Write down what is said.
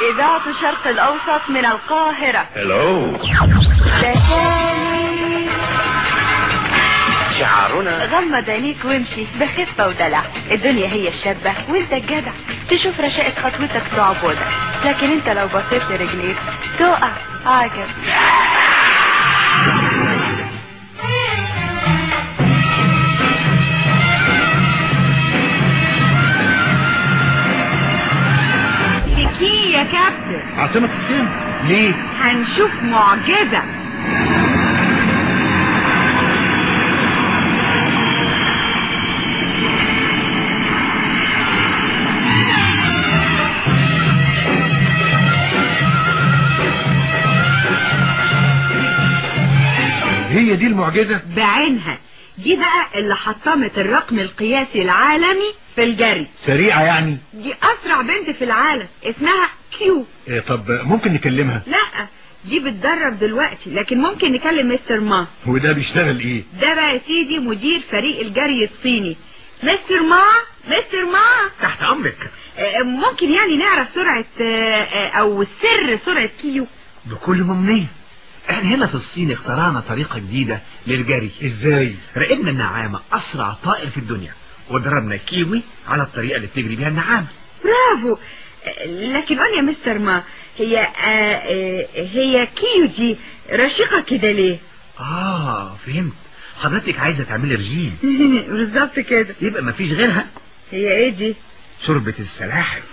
إذاعة الشرق الأوسط من القاهرة هلو تكالي شعارنا غمض عينيك وامشي بخفة ودلع الدنيا هي الشابة وانت الجدع تشوف رشاقة خطوتك تعبودك لكن انت لو بصيت لرجليك تقع عجب كي يا كابتن عاصمة الصين ليه؟ هنشوف معجزة هي دي المعجزة بعينها دي بقى اللي حطمت الرقم القياسي العالمي في الجري سريعة يعني دي أسرع بنت في العالم اسمها كيو إيه طب ممكن نكلمها لا دي بتدرب دلوقتي لكن ممكن نكلم مستر ما وده بيشتغل ايه ده بقى يا سيدي مدير فريق الجري الصيني مستر ما مستر ما تحت امرك آه، ممكن يعني نعرف سرعة آه، آه، او سر سرعة كيو بكل ممنية احنا هنا في الصين اخترعنا طريقة جديدة للجري ازاي راقبنا النعامة اسرع طائر في الدنيا وضربنا كيوي على الطريقة اللي بتجري بيها النعامة برافو آه، لكن قول يا مستر ما هي آه، آه، هي كيو دي رشيقة كده ليه اه فهمت حضرتك عايزة تعملي رجيم بالظبط كده يبقى مفيش غيرها هي ايه دي شوربة السلاحف